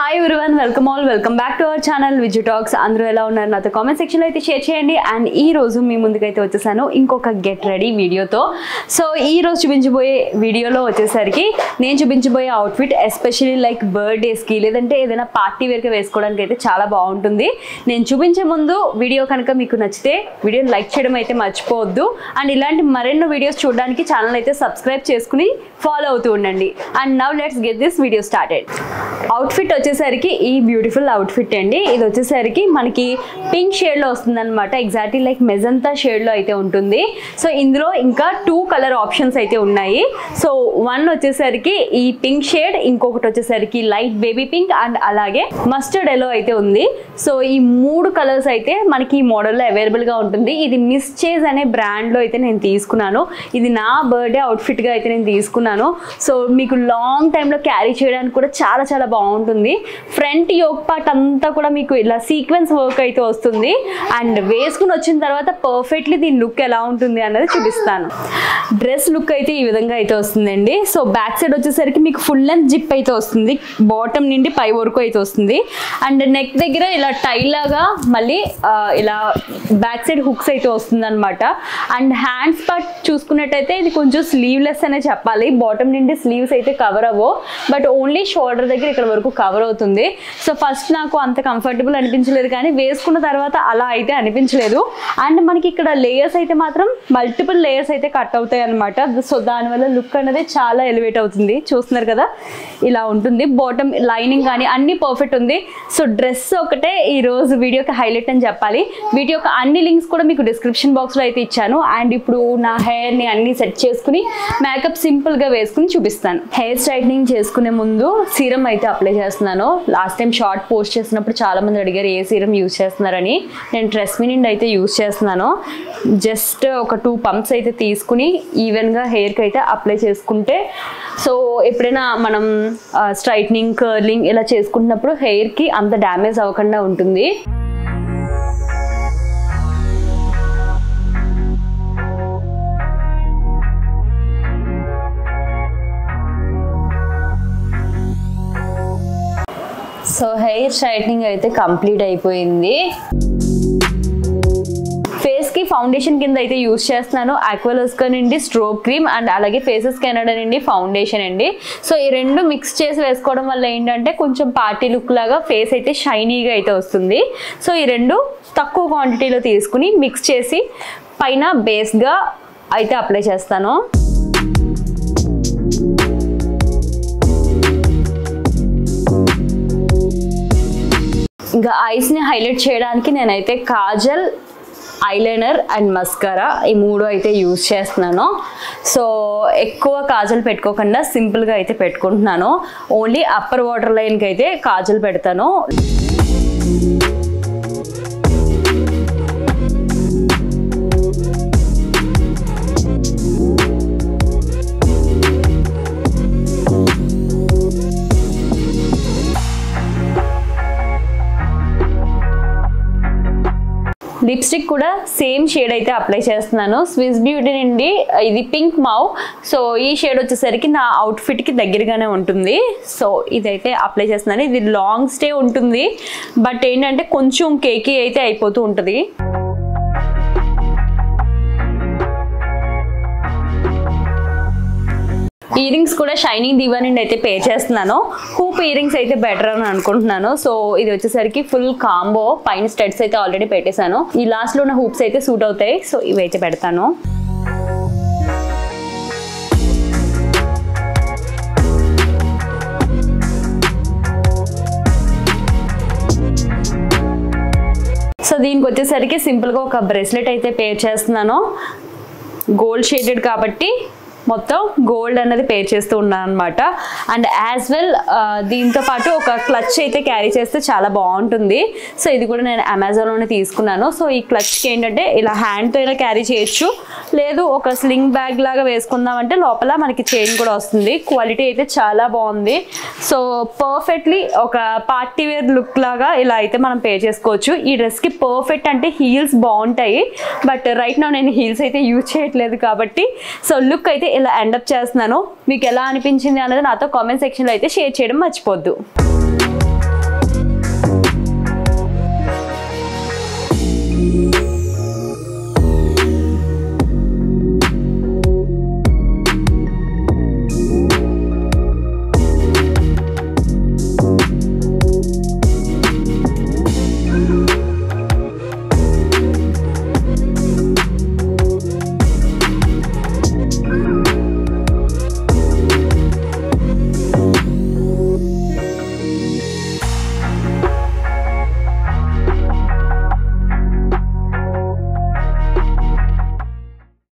hi everyone welcome all welcome back to our channel Viju talks అందరూ ఎలా ఉన్నారు నాతో కామెంట్ సెక్షన్లో అయితే షేర్ చేయండి అండ్ ఈ రోజు మీ ముందుకైతే వచ్చేసాను ఇంకొక గెట్ రెడీ వీడియోతో సో ఈ రోజు చూపించబోయే వీడియోలో వచ్చేసరికి నేను చూపించబోయే అవుట్ఫిట్ ఎస్పెషల్లీ లైక్ బర్త్డేస్కి లేదంటే ఏదైనా పార్టీ వేర్గా వేసుకోవడానికి అయితే చాలా బాగుంటుంది నేను చూపించే ముందు వీడియో కనుక మీకు నచ్చితే వీడియోని లైక్ చేయడం అయితే మర్చిపోవద్దు అండ్ ఇలాంటి మరెన్నో వీడియోస్ చూడడానికి ఛానల్ అయితే సబ్స్క్రైబ్ చేసుకుని ఫాలో అవుతూ ఉండండి and now let's get this video started outfit వచ్చేసరికి ఈ బ్యూటిఫుల్ అవుట్ఫిట్ అండి ఇది వచ్చేసరికి మనకి పింక్ షేడ్లో వస్తుంది అనమాట ఎగ్జాక్ట్లీ లైక్ మెజంతా షేడ్లో అయితే ఉంటుంది సో ఇందులో ఇంకా టూ కలర్ ఆప్షన్స్ అయితే ఉన్నాయి సో వన్ వచ్చేసరికి ఈ పింక్ షేడ్ ఇంకొకటి వచ్చేసరికి లైట్ బేబీ పింక్ అండ్ అలాగే మస్టర్డ్ ఎల్లో అయితే ఉంది సో ఈ మూడు కలర్స్ అయితే మనకి ఈ మోడల్లో అవైలబుల్గా ఉంటుంది ఇది మిస్ చేజ్ అనే బ్రాండ్లో అయితే నేను తీసుకున్నాను ఇది నా బర్త్డే అవుట్ఫిట్గా అయితే నేను తీసుకున్నాను సో మీకు లాంగ్ టైంలో క్యారీ చేయడానికి కూడా చాలా చాలా బాగుంటుంది ఫ్రంట్ యోక్ పార్ట్ అంతా కూడా మీకు ఇలా సీక్వెన్స్ వర్క్ అయితే వస్తుంది అండ్ వేసుకుని వచ్చిన తర్వాత పర్ఫెక్ట్లీ దీని లుక్ ఎలా ఉంటుంది అన్నది చూపిస్తాను డ్రెస్ లుక్ అయితే ఈ విధంగా అయితే వస్తుందండి సో బ్యాక్ సైడ్ వచ్చేసరికి మీకు ఫుల్ లెంత్ జిప్ అయితే వస్తుంది బాటమ్ నుండి పై వరకు అయితే వస్తుంది అండ్ నెక్ దగ్గర ఇలా టై లాగా మళ్ళీ ఆ, ఇలా బ్యాక్ సైడ్ హుక్స్ అయితే వస్తుంది అనమాట అండ్ హ్యాండ్స్ పార్ట్ చూసుకున్నట్టయితే ఇది కొంచెం స్లీవ్లెస్ అనే చెప్పాలి బాటమ్ నుండి స్లీవ్స్ అయితే కవర్ అవ్వవు బట్ ఓన్లీ షోల్డర్ దగ్గర ఇక్కడ వరకు కవర్ అవుతుంది సో ఫస్ట్ నాకు అంత కంఫర్టబుల్ అనిపించలేదు కానీ వేసుకున్న తర్వాత అలా అయితే అనిపించలేదు అండ్ మనకి ఇక్కడ లేయర్స్ అయితే మాత్రం మల్టిపుల్ లేయర్స్ అయితే కట్ అవుతాయి అనమాట సో దానివల్ల లుక్ అనేది చాలా ఎలివేట్ అవుతుంది చూస్తున్నారు కదా ఇలా ఉంటుంది బాటమ్ లైనింగ్ కానీ అన్ని పర్ఫెక్ట్ ఉంది సో డ్రెస్ ఒకటే ఈ రోజు వీడియోకి హైలైట్ అని చెప్పాలి వీటి యొక్క అన్ని లింక్స్ కూడా మీకు డిస్క్రిప్షన్ బాక్స్లో అయితే ఇచ్చాను అండ్ ఇప్పుడు నా హెయిర్ని అన్ని సెట్ చేసుకుని మేకప్ సింపుల్గా వేసుకుని చూపిస్తాను హెయిర్ స్ట్రైట్నింగ్ చేసుకునే ముందు సీరం అయితే అప్లై చేస్తున్నాను లాస్ట్ టైం షార్ట్ పోస్ట్ చేసినప్పుడు చాలా మంది అడిగారు ఏ సీరం యూస్ చేస్తున్నారని నేను డ్రెస్ నుండి అయితే యూస్ చేస్తున్నాను జస్ట్ ఒక టూ పంప్స్ అయితే తీసుకుని ఈవెన్గా హెయిర్కి అయితే అప్లై చేసుకుంటే సో ఎప్పుడైనా మనం స్ట్రైట్నింగ్ కర్లింగ్ ఇలా చేసుకుంటున్నప్పుడు హెయిర్కి అంత డ్యామేజ్ అవ్వకుండా ఉంటుంది సో హెయిర్ స్ట్రైట్నింగ్ అయితే కంప్లీట్ అయిపోయింది ఫేస్ కి ఫౌండేషన్ కింద అయితే యూస్ చేస్తున్నాను ఆక్వలోస్కా నుండి స్ట్రోక్ క్రీమ్ అండ్ అలాగే ఫేసెస్ కెనడా నుండి ఫౌండేషన్ అండి సో ఈ రెండు మిక్స్ చేసి వేసుకోవడం వల్ల ఏంటంటే కొంచెం పార్టీ లుక్ లాగా ఫేస్ అయితే షైనీగా అయితే వస్తుంది సో ఈ రెండు తక్కువ క్వాంటిటీలో తీసుకుని మిక్స్ చేసి పైన బేస్గా అయితే అప్లై చేస్తాను ఇంకా ఐస్ని హైలైట్ చేయడానికి నేనైతే కాజల్ ఐలైనర్ అండ్ మస్కరా ఈ మూడు అయితే యూజ్ చేస్తున్నాను సో ఎక్కువ కాజల్ పెట్టుకోకుండా సింపుల్గా అయితే పెట్టుకుంటున్నాను ఓన్లీ అప్పర్ వాటర్ లైన్కి అయితే కాజల్ పెడతాను లిప్స్టిక్ కూడా సేమ్ షేడ్ అయితే అప్లై చేస్తున్నాను స్విస్ బ్యూటీ నుండి ఇది పింక్ మావ్ సో ఈ షేడ్ వచ్చేసరికి నా అవుట్ఫిట్కి దగ్గరగానే ఉంటుంది సో ఇదైతే అప్లై చేస్తున్నాను ఇది లాంగ్ స్టే ఉంటుంది బట్ ఏంటంటే కొంచెం కేకీ అయితే అయిపోతూ ఉంటుంది ఇయరింగ్స్ కూడా షైనింగ్ దివా నుండి అయితే పే చేస్తున్నాను హూప్ ఇయరింగ్స్ అయితే బెటర్ అని అనుకుంటున్నాను సో ఇది వచ్చేసరికి ఫుల్ కాంబో పైన స్టెడ్స్ అయితే ఆల్రెడీ పెట్టేశాను ఈ లాస్ట్ లో ఉన్న హూప్స్ అయితే సూట్ అవుతాయి సో ఇవి అయితే పెడతాను సో దీనికి వచ్చేసరికి సింపుల్గా ఒక బ్రేస్లెట్ అయితే పేర్ చేస్తున్నాను గోల్డ్ షేడెడ్ కాబట్టి మొత్తం గోల్డ్ అన్నది పే చేస్తూ ఉన్నాను అనమాట అండ్ యాజ్ వెల్ దీంతో పాటు ఒక క్లచ్ అయితే క్యారీ చేస్తే చాలా బాగుంటుంది సో ఇది కూడా నేను అమెజాన్లోనే తీసుకున్నాను సో ఈ క్లచ్కి ఏంటంటే ఇలా హ్యాండ్తో అయినా క్యారీ చేయొచ్చు లేదు ఒక స్లింగ్ బ్యాగ్ లాగా వేసుకుందామంటే లోపల మనకి చైన్ కూడా వస్తుంది క్వాలిటీ అయితే చాలా బాగుంది సో పర్ఫెక్ట్లీ ఒక పార్టీ వేర్ లుక్ లాగా ఇలా అయితే మనం పే చేసుకోవచ్చు ఈ డ్రెస్కి పర్ఫెక్ట్ అంటే హీల్స్ బాగుంటాయి బట్ రైట్ నా నేను హీల్స్ అయితే యూజ్ చేయట్లేదు కాబట్టి సో లుక్ అయితే ఇలా ఎండప్ చేస్తున్నాను మీకు ఎలా అనిపించింది అనేది నాతో కామెంట్ సెక్షన్లో అయితే షేర్ చేయడం మర్చిపోద్దు